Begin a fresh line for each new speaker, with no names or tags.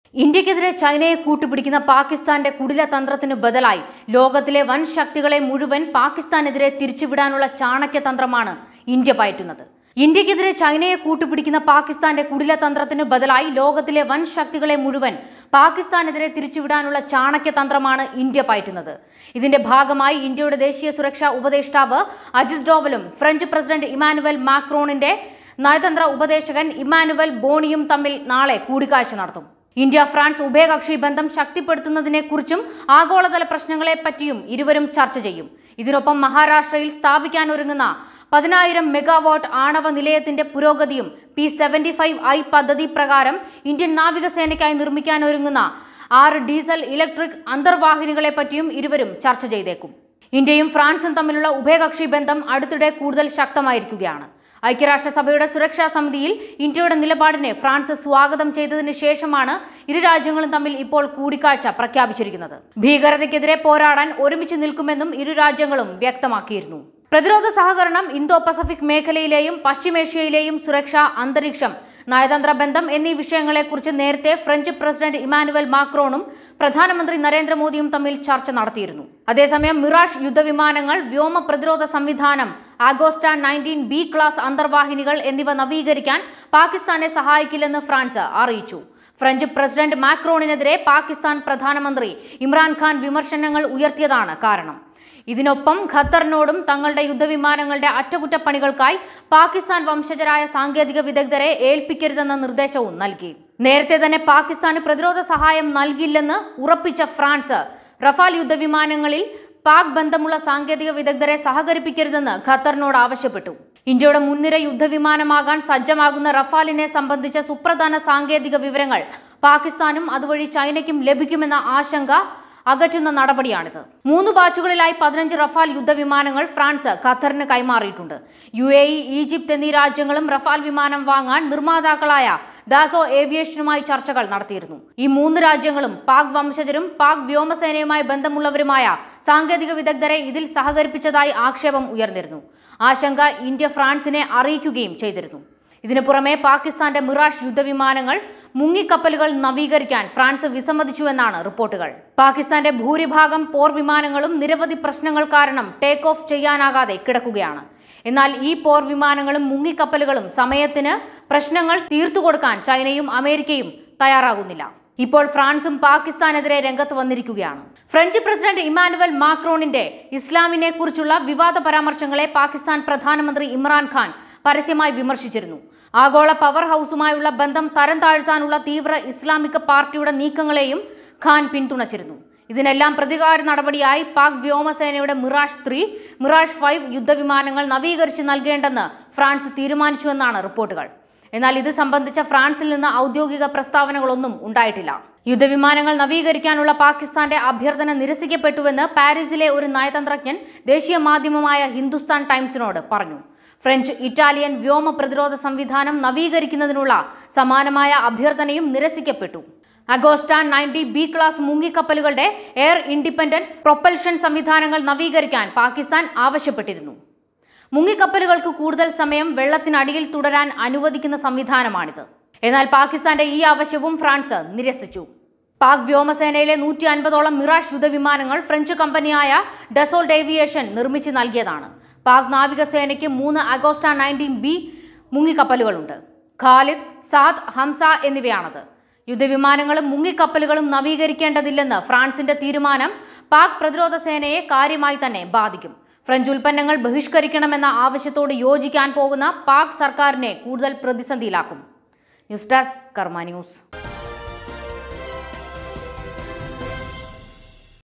ഇന്ത്യക്കെതിരെ ചൈനയെ കൂട്ടുപിടിക്കുന്ന പാകിസ്ഥാന്റെ കുടില തന്ത്രത്തിന് ബദലായി ലോകത്തിലെ വൻ ശക്തികളെ മുഴുവൻ പാകിസ്ഥാനെതിരെ തിരിച്ചുവിടാനുള്ള ചാണക്യ തന്ത്രമാണ് ഇന്ത്യ പയറ്റുന്നത് ഇന്ത്യക്കെതിരെ ചൈനയെ കൂട്ടുപിടിക്കുന്ന പാകിസ്ഥാന്റെ കുടില തന്ത്രത്തിന് ബദലായി ലോകത്തിലെ വൻ ശക്തികളെ മുഴുവൻ പാകിസ്ഥാനെതിരെ തിരിച്ചുവിടാനുള്ള ചാണക്യ തന്ത്രമാണ് ഇന്ത്യ പയറ്റുന്നത് ഇതിന്റെ ഭാഗമായി ഇന്ത്യയുടെ ദേശീയ സുരക്ഷാ ഉപദേഷ്ടാവ് അജിത് ഡോവലും ഫ്രഞ്ച് പ്രസിഡന്റ് ഇമാനുവൽ മാക്രോണിന്റെ നയതന്ത്ര ഉപദേശകൻ ഇമാനുവൽ ബോണിയും തമ്മിൽ നാളെ കൂടിക്കാഴ്ച നടത്തും ഇന്ത്യ ഫ്രാൻസ് ഉഭയകക്ഷി ബന്ധം ശക്തിപ്പെടുത്തുന്നതിനെക്കുറിച്ചും ആഗോളതല പ്രശ്നങ്ങളെപ്പറ്റിയും ഇരുവരും ചർച്ച ചെയ്യും ഇതിനൊപ്പം മഹാരാഷ്ട്രയിൽ സ്ഥാപിക്കാനൊരുങ്ങുന്ന പതിനായിരം മെഗാവാട്ട് ആണവ നിലയത്തിന്റെ പുരോഗതിയും പി സെവന്റി ഫൈവ് ഐ പദ്ധതി പ്രകാരം ഇന്ത്യൻ നാവികസേനയ്ക്കായി നിർമ്മിക്കാനൊരുങ്ങുന്ന ആറ് ഡീസൽ ഇലക്ട്രിക് അന്തർവാഹിനികളെ പറ്റിയും ഇരുവരും ചർച്ച ചെയ്തേക്കും ഇന്ത്യയും ഫ്രാൻസും തമ്മിലുള്ള ഉഭയകക്ഷി ബന്ധം അടുത്തിടെ കൂടുതൽ ശക്തമായിരിക്കുകയാണ് ഐക്യരാഷ്ട്രസഭയുടെ സുരക്ഷാ സമിതിയിൽ ഇന്ത്യയുടെ നിലപാടിനെ ഫ്രാൻസ് സ്വാഗതം ചെയ്തതിനു ശേഷമാണ് ഇരു രാജ്യങ്ങളും തമ്മിൽ ഇപ്പോൾ കൂടിക്കാഴ്ച പ്രഖ്യാപിച്ചിരിക്കുന്നത് ഭീകരതയ്ക്കെതിരെ പോരാടാൻ ഒരുമിച്ച് നിൽക്കുമെന്നും ഇരു രാജ്യങ്ങളും വ്യക്തമാക്കിയിരുന്നു പ്രതിരോധ സഹകരണം ഇന്തോ പസഫിക് മേഖലയിലെയും പശ്ചിമേഷ്യയിലെയും സുരക്ഷാ അന്തരീക്ഷം നയതന്ത്ര ബന്ധം എന്നീ വിഷയങ്ങളെക്കുറിച്ച് നേരത്തെ ഫ്രഞ്ച് പ്രസിഡന്റ് ഇമാനുവൽ മാക്രോണും പ്രധാനമന്ത്രി നരേന്ദ്രമോദിയും തമ്മിൽ ചർച്ച നടത്തിയിരുന്നു അതേസമയം മിറാഷ് യുദ്ധവിമാനങ്ങൾ വ്യോമ പ്രതിരോധ സംവിധാനം ആഗോസ്റ്റ നയൻറ്റീൻ ബി ക്ലാസ് അന്തർവാഹിനികൾ എന്നിവ നവീകരിക്കാൻ പാകിസ്ഥാനെ സഹായിക്കില്ലെന്ന് ഫ്രാൻസ് അറിയിച്ചു ഫ്രഞ്ച് പ്രസിഡന്റ് മാക്രോണിനെതിരെ പാകിസ്ഥാൻ പ്രധാനമന്ത്രി ഇമ്രാൻഖാൻ വിമർശനങ്ങൾ ഉയർത്തിയതാണ് കാരണം ഇതിനൊപ്പം ഖത്തറിനോടും തങ്ങളുടെ യുദ്ധവിമാനങ്ങളുടെ അറ്റകുറ്റപ്പണികൾക്കായി പാകിസ്ഥാൻ വംശജരായ സാങ്കേതിക വിദഗ്ധരെ ഏൽപ്പിക്കരുതെന്ന നിർദ്ദേശവും നൽകി നേരത്തെ തന്നെ പാകിസ്ഥാന് പ്രതിരോധ സഹായം നൽകില്ലെന്ന് ഉറപ്പിച്ച ഫ്രാൻസ് റഫാൽ യുദ്ധവിമാനങ്ങളിൽ പാക് ബന്ധമുള്ള സാങ്കേതിക വിദഗ്ധരെ സഹകരിപ്പിക്കരുതെന്ന് ഖത്തറിനോട് ആവശ്യപ്പെട്ടു ഇന്ത്യയുടെ മുൻനിര യുദ്ധവിമാനമാകാൻ സജ്ജമാകുന്ന റഫാലിനെ സംബന്ധിച്ച സുപ്രധാന സാങ്കേതിക വിവരങ്ങൾ പാകിസ്ഥാനും അതുവഴി ചൈനയ്ക്കും ലഭിക്കുമെന്ന ആശങ്ക അകറ്റുന്ന നടപടിയാണിത് മൂന്ന് ബാച്ചുകളിലായി പതിനഞ്ച് റഫാൽ യുദ്ധവിമാനങ്ങൾ ഫ്രാൻസ് ഖത്തറിന് കൈമാറിയിട്ടുണ്ട് യു എ ഇ ഈജിപ്ത് എന്നീ രാജ്യങ്ങളും റഫാൽ വിമാനം വാങ്ങാൻ നിർമ്മാതാക്കളായ ഡാസോ ഏവിയേഷനുമായി ചർച്ചകൾ നടത്തിയിരുന്നു ഈ മൂന്ന് രാജ്യങ്ങളും പാക് വംശജരും പാക് വ്യോമസേനയുമായി ബന്ധമുള്ളവരുമായ സാങ്കേതിക വിദഗ്ധരെ ഇതിൽ സഹകരിപ്പിച്ചതായി ആക്ഷേപം ഉയർന്നിരുന്നു ആശങ്ക ഇന്ത്യ ഫ്രാൻസിനെ അറിയിക്കുകയും ചെയ്തിരുന്നു ഇതിനു പുറമെ പാകിസ്ഥാന്റെ മിറാഷ് യുദ്ധവിമാനങ്ങൾ മുങ്ങിക്കപ്പലുകൾ നവീകരിക്കാൻ ഫ്രാൻസ് വിസമ്മതിച്ചുവെന്നാണ് റിപ്പോർട്ടുകൾ പാകിസ്ഥാന്റെ ഭൂരിഭാഗം പോർ വിമാനങ്ങളും നിരവധി പ്രശ്നങ്ങൾ കാരണം ടേക്ക് ഓഫ് ചെയ്യാനാകാതെ കിടക്കുകയാണ് എന്നാൽ ഈ പോർ വിമാനങ്ങളും മുങ്ങിക്കപ്പലുകളും സമയത്തിന് പ്രശ്നങ്ങൾ തീർത്തുകൊടുക്കാൻ ചൈനയും അമേരിക്കയും തയ്യാറാകുന്നില്ല ഇപ്പോൾ ഫ്രാൻസും പാകിസ്ഥാനെതിരെ രംഗത്ത് വന്നിരിക്കുകയാണ് ഫ്രഞ്ച് പ്രസിഡന്റ് ഇമാനുവൽ മാക്രോണിന്റെ ഇസ്ലാമിനെ കുറിച്ചുള്ള വിവാദ പരാമർശങ്ങളെ പാകിസ്ഥാൻ പ്രധാനമന്ത്രി ഇമ്രാൻഖാൻ പരസ്യമായി വിമർശിച്ചിരുന്നു ആഗോള പവർ ഹൗസുമായുള്ള ബന്ധം തരം താഴ്ത്താനുള്ള തീവ്ര ഇസ്ലാമിക് പാർട്ടിയുടെ നീക്കങ്ങളെയും ഖാൻ പിന്തുണച്ചിരുന്നു ഇതിനെല്ലാം പ്രതികാര നടപടിയായി പാക് വ്യോമസേനയുടെ മിറാഷ് ത്രീ മിറാഷ് ഫൈവ് യുദ്ധവിമാനങ്ങൾ നവീകരിച്ച് നൽകേണ്ടെന്ന് ഫ്രാൻസ് തീരുമാനിച്ചുവെന്നാണ് റിപ്പോർട്ടുകൾ എന്നാൽ ഇത് സംബന്ധിച്ച ഫ്രാൻസിൽ നിന്ന് ഔദ്യോഗിക പ്രസ്താവനകളൊന്നും ഉണ്ടായിട്ടില്ല യുദ്ധവിമാനങ്ങൾ നവീകരിക്കാനുള്ള പാകിസ്ഥാന്റെ അഭ്യർത്ഥന നിരസിക്കപ്പെട്ടുവെന്ന് പാരീസിലെ ഒരു നയതന്ത്രജ്ഞൻ ദേശീയ മാധ്യമമായ ഹിന്ദുസ്ഥാൻ ടൈംസിനോട് പറഞ്ഞു ഫ്രഞ്ച് ഇറ്റാലിയൻ വ്യോമ പ്രതിരോധ സംവിധാനം നവീകരിക്കുന്നതിനുള്ള സമാനമായ അഭ്യർത്ഥനയും നിരസിക്കപ്പെട്ടു അഗോസ്റ്റ നയൻറ്റി ബി ക്ലാസ് മുങ്ങിക്കപ്പലുകളുടെ എയർ ഇൻഡിപെൻഡന്റ് പ്രൊപ്പൽഷൻ സംവിധാനങ്ങൾ നവീകരിക്കാൻ പാകിസ്ഥാൻ ആവശ്യപ്പെട്ടിരുന്നു മുങ്ങിക്കപ്പലുകൾക്ക് കൂടുതൽ സമയം വെള്ളത്തിനടിയിൽ തുടരാൻ അനുവദിക്കുന്ന സംവിധാനമാണിത് എന്നാൽ പാകിസ്ഥാന്റെ ഈ ആവശ്യവും ഫ്രാൻസ് നിരസിച്ചു പാക് വ്യോമസേനയിലെ നൂറ്റി അൻപതോളം മിറാഷ് യുദ്ധവിമാനങ്ങൾ ഫ്രഞ്ച് കമ്പനിയായ ഡെസോൾട്ട് ഏവിയേഷൻ നിർമ്മിച്ച് നൽകിയതാണ് പാക് നാവികസേനയ്ക്ക് മൂന്ന് അഗോസ്റ്റ നയൻറ്റീൻ ബി മുങ്ങിക്കപ്പലുകളുണ്ട് ഖാലിദ് സാദ് ഹംസ എന്നിവയാണത് യുദ്ധവിമാനങ്ങളും മുങ്ങിക്കപ്പലുകളും നവീകരിക്കേണ്ടതില്ലെന്ന് ഫ്രാൻസിന്റെ തീരുമാനം പാക് പ്രതിരോധ സേനയെ കാര്യമായി തന്നെ ബാധിക്കും ഫ്രഞ്ച് ഉൽപ്പന്നങ്ങൾ ബഹിഷ്കരിക്കണമെന്ന ആവശ്യത്തോട് യോജിക്കാൻ പോകുന്ന പാക് സർക്കാരിനെ കൂടുതൽ പ്രതിസന്ധിയിലാക്കും ന്യൂസ് ഡെസ്ക് കർമ്മ ന്യൂസ്